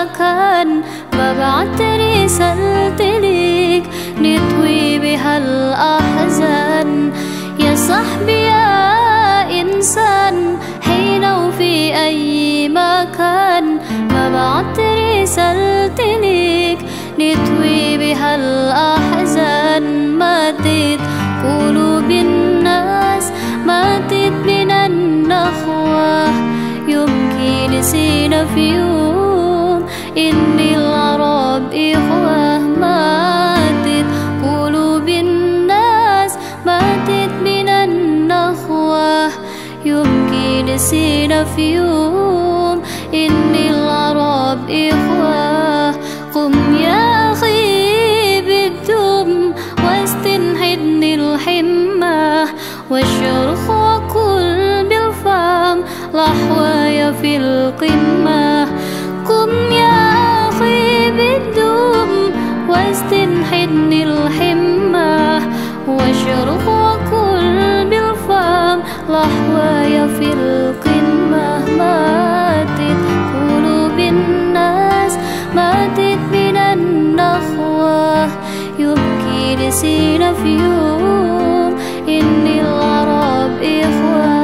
مكان ببعت رسالتي ليك نطوي بها الأحزان يا صاحبي يا إنسان حين وفي أي مكان ببعت رسالتي ليك نطوي بها الأحزان ماتت قلوب الناس ماتت من النخوة يمكن نسينا في يوم إن العرب إخوة ماتت قلوب الناس ماتت من النخوة يمكن نسينا في يوم إن العرب إخوة قم يا أخي بالدم واستنحدني الحمة والشرخ وكل بالفم لحوايا في القمة قم يا أخي بالدم واستنحدني الحمة والشرخ وكل بالفم لحوايا في القمة ماتت قلوب الناس ماتت من النخوة يبكي نسينا في يوم إن العرب إخوة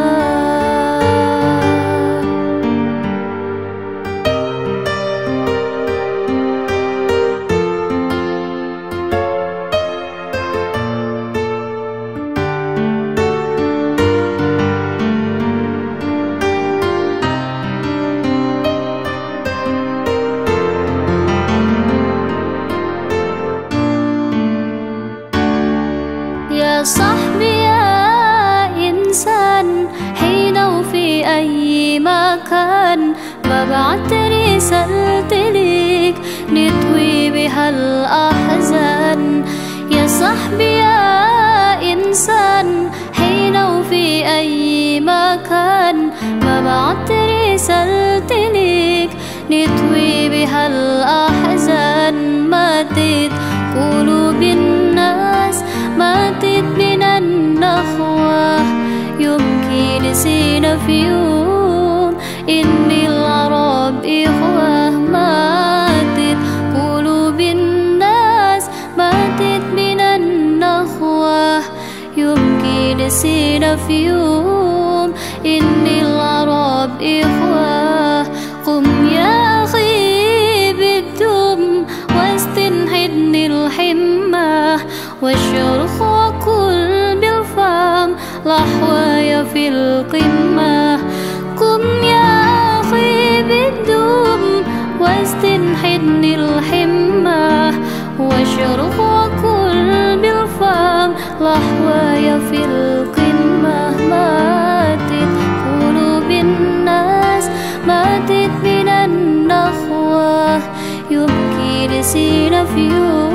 يا صاحبي يا إنسان حين وفي أي مكان ببعت رسالتي ليك نطوي بها الأحزان يا صاحبي يا إنسان حين وفي أي مكان ببعت رسالتي ليك نطوي بها الأحزان ماتت قلوب الناس ماتت من النخوة يمكن نسينا في يوم إن العرب إخوة ماتت قلوب الناس ماتت من النخوة يمكن نسينا في يوم إن العرب إخوة قم يا أخي بالدم واستنحدني الحمة والشرخ وكل بالفم لحوايا في القمة قم يا أخي بالدم واستنحدني الحمة والشرخ وكل بالفم لحوايا في القمة ماتت قلوب الناس ماتت من النخوة يبكي نسينا في يوم